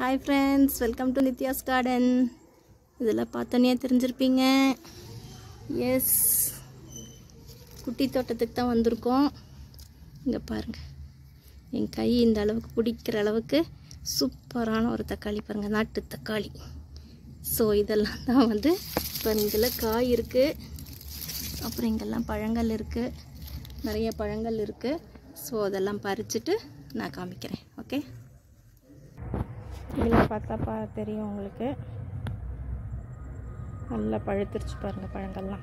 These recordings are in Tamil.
Hi friends welcome to Nithya's garden இதில் பார்த்தோன்னே தெரிஞ்சிருப்பீங்க எஸ் குட்டி தோட்டத்துக்கு தான் வந்திருக்கோம் இங்கே பாருங்கள் என் கை இந்த அளவுக்கு பிடிக்கிற அளவுக்கு சூப்பரான ஒரு தக்காளி பாருங்கள் நாட்டு தக்காளி ஸோ இதெல்லாம் தான் வந்து இப்போ இதில் காய் இருக்குது அப்புறம் இங்கெல்லாம் பழங்கள் இருக்குது நிறைய பழங்கள் இருக்குது ஸோ அதெல்லாம் பறிச்சுட்டு நான் காமிக்கிறேன் ஓகே இதில் பார்த்தா பா தெரியும் உங்களுக்கு நல்லா பழுத்துருச்சு பாருங்கள் பழங்கள்லாம்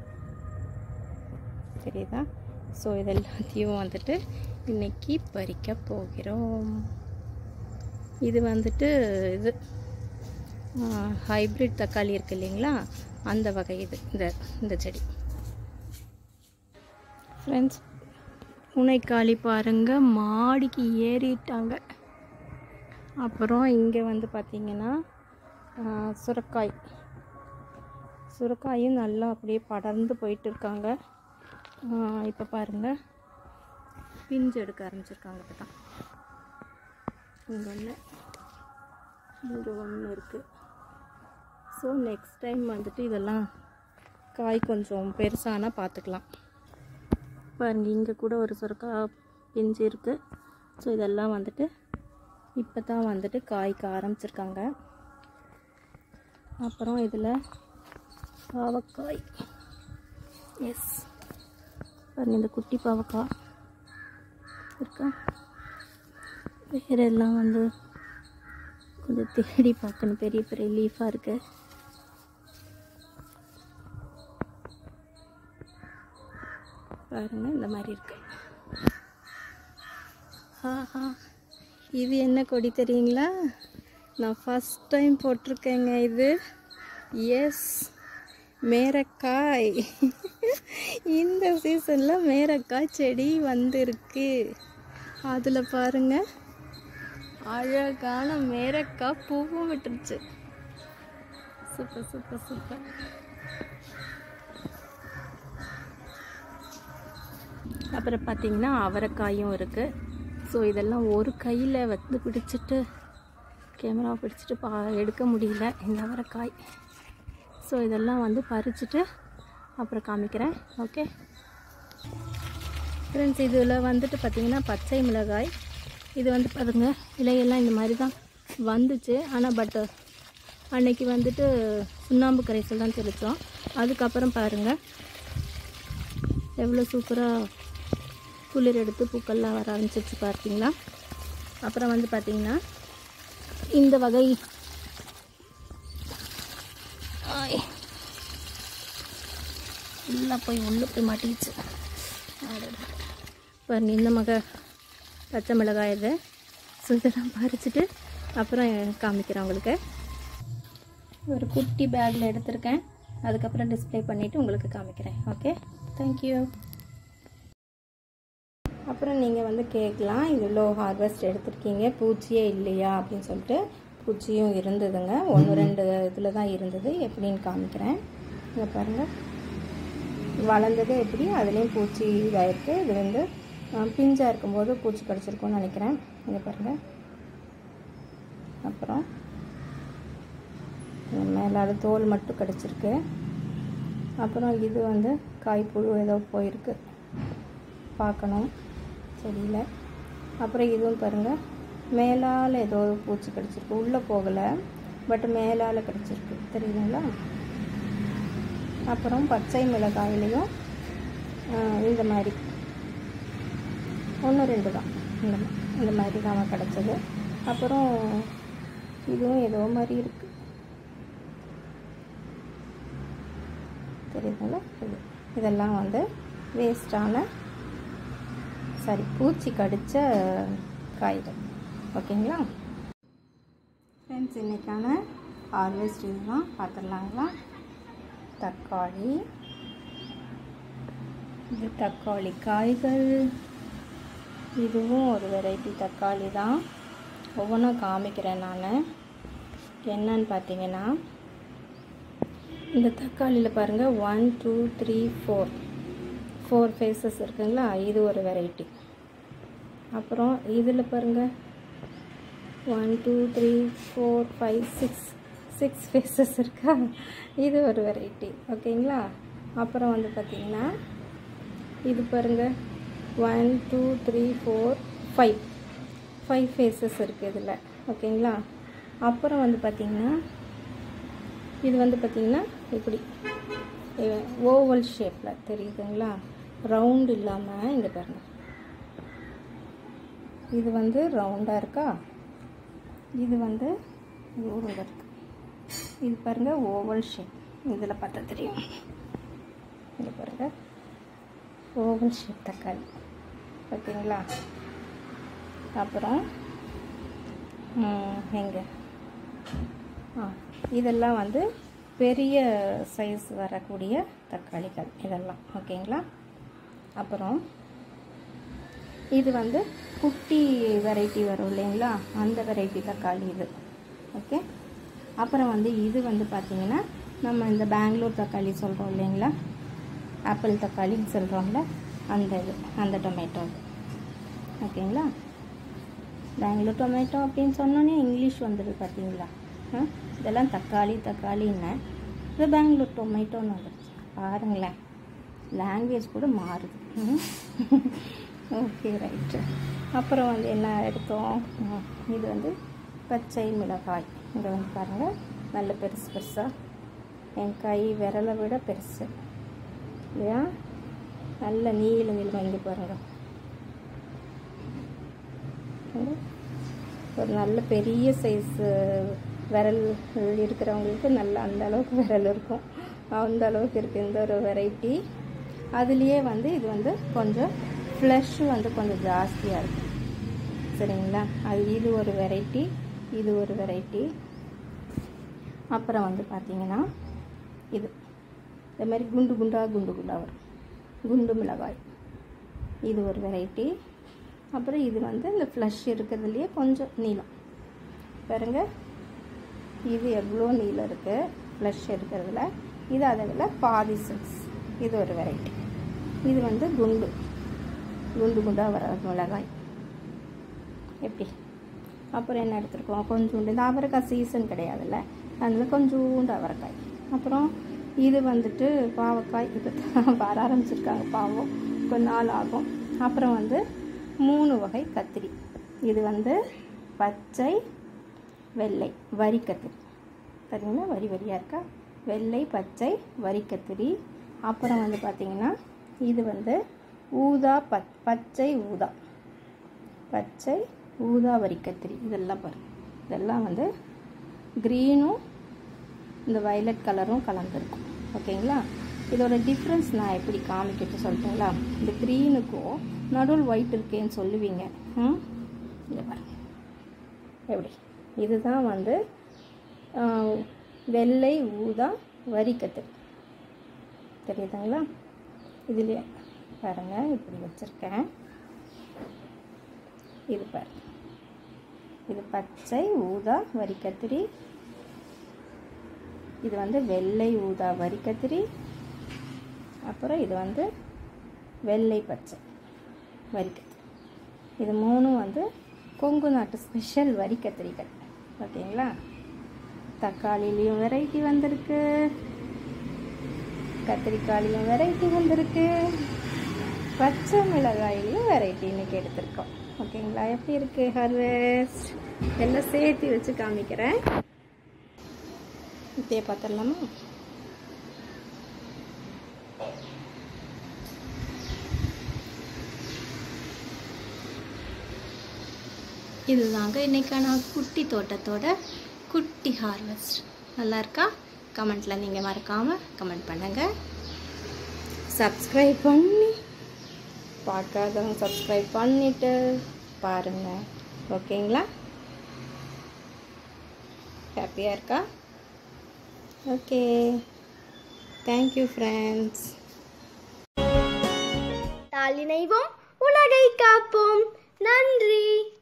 தெரியுதா ஸோ இதெல்லாத்தையும் வந்துட்டு இன்னைக்கு பறிக்க போகிறோம் இது வந்துட்டு இது ஹைப்ரிட் தக்காளி இருக்கு இல்லைங்களா அந்த வகை இது இந்த இந்த செடி ஃப்ரெண்ட்ஸ் பூனைக்காளி பாருங்க மாடிக்கு ஏறிட்டாங்க அப்புறம் இங்கே வந்து பார்த்திங்கன்னா ஆ, சுரக்காய் சுரக்காயும் நல்லா அப்படியே படர்ந்து போயிட்டு இருக்காங்க இப்போ பாருங்கள் பிஞ்சு எடுக்க ஆரம்பிச்சிருக்காங்க இப்போ தான் இங்கே ஒன்று இங்கே ஒன்று இருக்குது ஸோ நெக்ஸ்ட் டைம் வந்துட்டு இதெல்லாம் காய் கொஞ்சம் பெருசானா பார்த்துக்கலாம் பாருங்க இங்கே கூட ஒரு சுரக்காய் பிஞ்சு இருக்குது ஸோ இதெல்லாம் வந்துட்டு இப்போ தான் வந்துட்டு காய்க்க ஆரம்பிச்சிருக்காங்க அப்புறம் இதில் பாவக்காய் எஸ் பாருங்க இந்த குட்டி பாவக்காய் இருக்கா வேறு எல்லாம் வந்து கொஞ்சம் தேடி பார்க்கணும் பெரிய பெரிய லீஃபாக இருக்கு பாருங்க இந்த மாதிரி இருக்கு ஆஹா இது என்ன கொடி தெரியுங்களா நான் ஃபஸ்ட் டைம் போட்டிருக்கேங்க இது எஸ் மேரக்காய் இந்த சீசனில் மேரக்காய் செடி வந்திருக்கு அதில் பாருங்க அழகான மேரக்காய் பூவும் விட்டுருச்சு சூப்பர் சூப்பர் சூப்பர் அப்புறம் பார்த்தீங்கன்னா அவரைக்காயும் இருக்குது ஸோ இதெல்லாம் ஒரு கையில் வந்து பிடிச்சிட்டு கேமரா பிடிச்சிட்டு பா எடுக்க முடியல இந்த அவரைக்காய் ஸோ இதெல்லாம் வந்து பறிச்சுட்டு அப்புறம் காமிக்கிறேன் ஓகே ஃப்ரெண்ட்ஸ் இதில் வந்துட்டு பார்த்திங்கன்னா பச்சை மிளகாய் இது வந்து பாருங்க இலையெல்லாம் இந்த மாதிரி தான் வந்துச்சு ஆனால் பட் அன்னைக்கு வந்துட்டு சுண்ணாம்பு கரைசல் தான் தெளித்தோம் அதுக்கப்புறம் பாருங்கள் எவ்வளோ சூப்பராக குளிர் எடுத்து பூக்கள்லாம் வர ஆரம்பிச்சிருச்சு பார்த்தீங்களா அப்புறம் வந்து பார்த்தீங்கன்னா இந்த வகை ஆய். எல்லாம் போய் உள்ளே போய் மாட்டிக்கிச்சு அடடா. பாருங்க இந்த மக பச்சை மிளகாய் இது ஸோ இதெல்லாம் பறிச்சுட்டு அப்புறம் காமிக்கிறேன் உங்களுக்கு ஒரு குட்டி பேக்கில் எடுத்திருக்கேன் அதுக்கப்புறம் டிஸ்ப்ளே பண்ணிவிட்டு உங்களுக்கு காமிக்கிறேன் ஓகே தேங்க்யூ அப்புறம் நீங்கள் வந்து கேட்கலாம் இவ்வளோ ஹார்வெஸ்ட் எடுத்திருக்கீங்க பூச்சியே இல்லையா அப்படின்னு சொல்லிட்டு பூச்சியும் இருந்ததுங்க ஒன்று ரெண்டு இதில் தான் இருந்தது எப்படின்னு காமிக்கிறேன் இங்கே பாருங்கள் வளர்ந்தது எப்படி அதுலேயும் பூச்சி இதாயிருக்கு இது வந்து அஹ், பிஞ்சா இருக்கும்போது பூச்சி கடிச்சிருக்கும்னு நினைக்கிறேன் இங்கே பாருங்கள் அப்புறம் மேலால தோல் மட்டும் கிடச்சிருக்கு அப்புறம் இது வந்து காய்ப்புழு ஏதோ போயிருக்கு பார்க்கணும் செடியில் அப்புறம் இதுவும் பாருங்கள் மேலால் ஏதோ ஒரு பூச்சி கிடச்சிருக்கு உள்ளே போகலை பட் மேலால் கிடச்சிருக்கு தெரியுதுங்களா அப்புறம் பச்சை மிளகாயிலையும் ஆஹ், இந்த மாதிரி ஒன்று ரெண்டு தான் இந்த மா- இந்த மாதிரி தான் கிடச்சது அப்புறம் இதுவும் ஏதோ மாதிரி இருக்குது தெரியுதுங்களா இது இதெல்லாம் வந்து வேஸ்டான சாரி பூச்சி கடித்த காய்கள் ஓகேங்களா ஃப்ரெண்ட்ஸ் இன்றைக்கான ஹார்வெஸ்ட் இதுதான் பார்த்துடலாங்களா தக்காளி இது தக்காளி காய்கள் இதுவும் ஒரு வெரைட்டி தக்காளி தான் ஒவ்வொன்றும் காமிக்கிறேன் நான் என்னன்னு பார்த்தீங்கன்னா இந்த தக்காளியில் பாருங்கள் one two three four four faces இருக்குங்களா இது ஒரு வெரைட்டி அப்புறம் இதில் பாருங்கள் one two three four five six six faces இருக்கா இது ஒரு வெரைட்டி ஓகேங்களா அப்புறம் வந்து பார்த்திங்கன்னா இது பாருங்கள் one two three four five five faces இருக்குது இதில் ஓகேங்களா அப்புறம் வந்து பார்த்திங்கன்னா இது வந்து பார்த்திங்கன்னா இப்படி ஓவல் ஷேப்பில் தெரியுதுங்களா ரவுண்ட் இல்லாமல் இங்கே பாருங்கள் இது வந்து ரவுண்டாக இருக்கா இது வந்து ஊருங்க இருக்கு இது பாருங்கள் ஓவல் ஷேப் இதில் பார்த்தா தெரியும் இங்கே பாருங்கள் ஓவல் ஷேப் தக்காளி ஓகேங்களா அப்புறம் எங்கே ஆ இதெல்லாம் வந்து பெரிய சைஸ் வரக்கூடிய தக்காளிகள் இதெல்லாம் ஓகேங்களா அப்புறம் இது வந்து குட்டி வெரைட்டி வரும் இல்லைங்களா அந்த வெரைட்டி தக்காளி இது ஓகே அப்புறம் வந்து இது வந்து பார்த்திங்கன்னா நம்ம இந்த பெங்களூர் தக்காளி சொல்கிறோம் இல்லைங்களா ஆப்பிள் தக்காளின்னு சொல்கிறோம்ல அந்த இது அந்த டொமேட்டோ ஓகேங்களா பெங்களூர் டொமேட்டோ அப்படின்னு சொன்னோன்னே இங்கிலீஷ் வந்துடுது பார்த்தீங்களா ஆ இதெல்லாம் தக்காளி தக்காளின்னு இது பெங்களூர் டொமேட்டோன்னு வந்துடுச்சு பாருங்களேன் லாங்குவேஜ் கூட மாறுது ஓகே ரைட்டு அப்புறம் வந்து என்ன எடுத்தோம் ம், இது வந்து பச்சை மிளகாய் இங்கே வந்து பாருங்கள் நல்ல பெருசு பெருசாக என் கை விரலை விட பெருசு இல்லையா நல்ல நீள நீளமாக இங்கே பாருங்கள் பாருங்க. ஒரு நல்ல பெரிய சைஸ் விரல் இருக்கிறவங்களுக்கு நல்ல அந்த அளவுக்கு விரல் இருக்கும் அந்த அளவுக்கு இருக்குது இந்த ஒரு வெரைட்டி அதுலேயே வந்து இது வந்து கொஞ்சம் ஃப்ளஷ் வந்து கொஞ்சம் ஜாஸ்தியாக இருக்கும் சரிங்களா அது இது ஒரு வெரைட்டி இது ஒரு வெரைட்டி அப்புறம் வந்து பார்த்தீங்கன்னா இது இந்த மாதிரி குண்டு குண்டாக குண்டு குண்டாக வரும் குண்டு மிளகாய் இது ஒரு வெரைட்டி அப்புறம் இது வந்து இந்த ஃப்ளஷ் இருக்கிறதுலையே கொஞ்சம் நீளம் பாருங்க இது எவ்வளோ நீளம் இருக்குது ஃப்ளஷ் இருக்கிறதுல இது அதை விட பாதி சைஸ் இது ஒரு வெரைட்டி இது வந்து குண்டு குண்டு குண்டாக வர மிளகாய் எப்படி அப்புறம் என்ன எடுத்துருக்கோம் கொஞ்சோண்டு இந்த அவரைக்காய் சீசன் கிடையாதுல்ல அதனால் கொஞ்சோண்டு அவரைக்காய் அப்புறம் இது வந்துட்டு பாவக்காய் இப்போ தான் வர ஆரம்பிச்சிருக்காங்க பாவம் கொஞ்ச நாள் ஆகும் அப்புறம் வந்து மூணு வகை கத்திரி இது வந்து பச்சை வெள்ளை வரி கத்திரி பார்த்தீங்கன்னா வரி வரியாக இருக்கா வெள்ளை பச்சை வரி கத்திரி அப்புறம் வந்து பார்த்திங்கன்னா இது வந்து ஊதா பச் பச்சை ஊதா பச்சை ஊதா வரி கத்திரி இதெல்லாம் பாருங்க இதெல்லாம் வந்து க்ரீனும் இந்த வயலட் கலரும் கலந்துருக்கும் ஓகேங்களா இதோட டிஃப்ரென்ஸ் நான் எப்படி காமிக்கிட்டு சொல்லட்டுங்களா இந்த க்ரீனுக்கும் நடுவில் ஒயிட் இருக்கேன்னு சொல்லுவீங்க ம் இங்கே பாருங்க எப்படி இதுதான் வந்து ஆ, வெள்ளை ஊதா வரி கத்திரி தெரியுதுங்களா இதுலேயே பாருங்க இப்படி வச்சுருக்கேன் இது பாருங்க இது பச்சை ஊதா வரி கத்திரி இது வந்து வெள்ளை ஊதா வரி கத்திரி அப்புறம் இது வந்து வெள்ளை பச்சை வரி கத்திரி இது மூணும் வந்து கொங்கு நாட்டு ஸ்பெஷல் வரி கத்திரிகள் ஓகேங்களா தக்காளிலையும் வெரைட்டி வந்திருக்கு கத்திரிக்காயிலையும் வெரைட்டி வந்திருக்கு பச்சை மிளகாயிலையும் வெரைட்டி இன்னைக்கு எடுத்திருக்கோம் ஓகேங்களா எப்படி இருக்கு ஹார்வெஸ்ட் எல்லாம் சேர்த்து வச்சு காமிக்கிறேன் இப்பயே பார்த்துடலாமா இதுதாங்க இன்னைக்கான குட்டி தோட்டத்தோட குட்டி ஹார்வெஸ்ட் நல்லா இருக்கா கமெண்ட்டில் நீங்கள் மறக்காமல் கமெண்ட் பண்ணுங்கள் சப்ஸ்கிரைப் பண்ணி பார்க்காதவங்க சப்ஸ்கிரைப் பண்ணிட்டு பாருங்கள் ஓகேங்களா ஹாப்பியாக இருக்கா ஓகே தேங்க்யூ ஃப்ரெண்ட்ஸ் தாளினைவோம் உலகை காப்போம் நன்றி